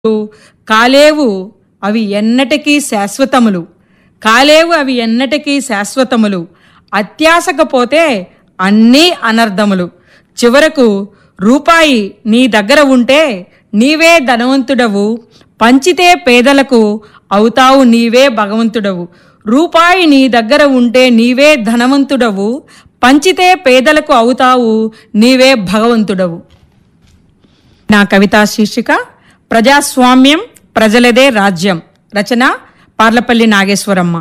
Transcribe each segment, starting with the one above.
కాలేవు అవి ఎన్నటికీ శాశ్వతములు కాలేవు అవి ఎన్నటికీ శాశ్వతములు అత్యాసకపోతే అన్నీ అనర్థములు చివరకు రూపాయి నీ దగ్గర ఉంటే నీవే ధనవంతుడవు పంచితే పేదలకు అవుతావు నీవే భగవంతుడవు రూపాయి నీ దగ్గర ఉంటే నీవే ధనవంతుడవు పంచితే పేదలకు అవుతావు నీవే భగవంతుడవు నా కవితా శీర్షిక ప్రజాస్వామ్యం ప్రజలదే రాజ్యం రచన పార్లపల్లి నాగేశ్వరమ్మ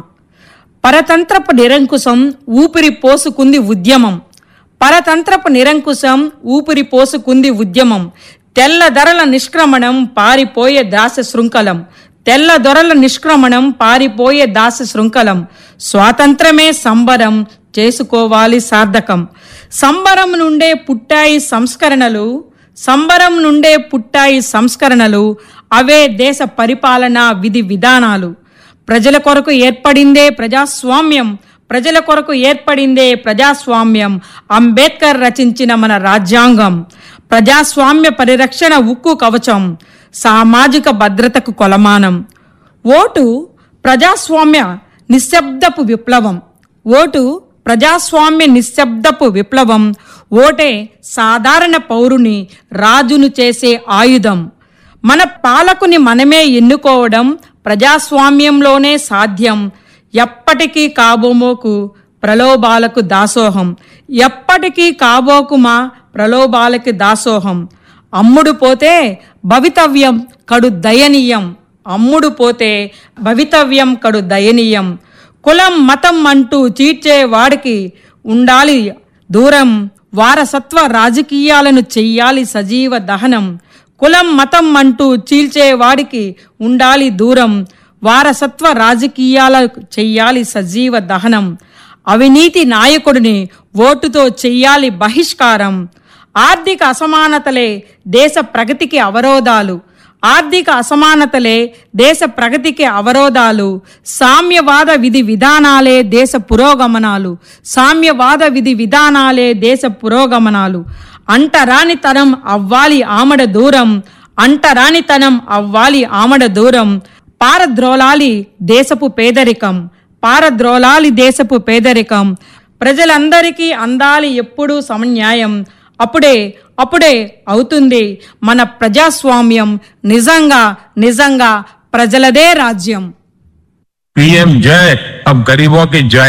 పరతంత్రపు నిరంకుశం ఊపిరి పోసుకుంది ఉద్యమం పరతంత్రపు నిరంకుశం ఊపిరి పోసుకుంది ఉద్యమం తెల్ల ధరల నిష్క్రమణం పారిపోయే దాస శృంఖలం తెల్ల దొరల నిష్క్రమణం పారిపోయే దాస శృంఖలం స్వాతంత్రమే సంబరం చేసుకోవాలి సార్థకం సంబరం నుండే పుట్టాయి సంస్కరణలు సంబరం నుండే పుట్టాయి సంస్కరణలు అవే దేశ పరిపాలన విధి విధానాలు ప్రజల కొరకు ఏర్పడిందే ప్రజాస్వామ్యం ప్రజల కొరకు ఏర్పడిందే ప్రజాస్వామ్యం అంబేద్కర్ రచించిన మన రాజ్యాంగం ప్రజాస్వామ్య పరిరక్షణ ఉక్కు కవచం సామాజిక భద్రతకు కొలమానం ఓటు ప్రజాస్వామ్య నిశ్శబ్దపు విప్లవం ఓటు ప్రజాస్వామ్య నిశ్శబ్దపు విప్లవం ఓటే సాధారణ పౌరుని రాజును చేసే ఆయుధం మన పాలకుని మనమే ఎన్నుకోవడం ప్రజాస్వామ్యంలోనే సాధ్యం ఎప్పటికీ కాబోమోకు ప్రలోభాలకు దాసోహం ఎప్పటికీ కాబోకుమా ప్రలోభాలకి దాసోహం అమ్ముడు పోతే భవితవ్యం కడు దయనీయం అమ్ముడు పోతే భవితవ్యం కడు దయనీయం కులం మతం అంటూ చీడ్చే వాడికి ఉండాలి దూరం వారసత్వ రాజకీయాలను చెయ్యాలి సజీవ దహనం కులం మతం అంటూ చీల్చే వాడికి ఉండాలి దూరం వారసత్వ రాజకీయాలకు చెయ్యాలి సజీవ దహనం అవినీతి నాయకుడిని ఓటుతో చెయ్యాలి బహిష్కారం ఆర్థిక అసమానతలే దేశ ప్రగతికి అవరోధాలు ఆర్థిక అసమానతలే దేశ ప్రగతికి అవరోధాలు సామ్యవాద విధి విధానాలే దేశ పురోగమనాలు సామ్యవాద విధి విధానాలే దేశ పురోగమనాలు అంటరానితనం అవ్వాలి ఆమడ దూరం అంటరానితనం అవ్వాలి ఆమడ దూరం పారద్రోలాలి దేశపు పేదరికం పారద్రోలాలి దేశపు పేదరికం ప్రజలందరికీ అందాలి ఎప్పుడూ సమన్యాయం అప్పుడే అప్పుడే అవుతుంది మన ప్రజాస్వామ్యం నిజంగా నిజంగా ప్రజలదే రాజ్యం पीएम जय अब गरीबों की जय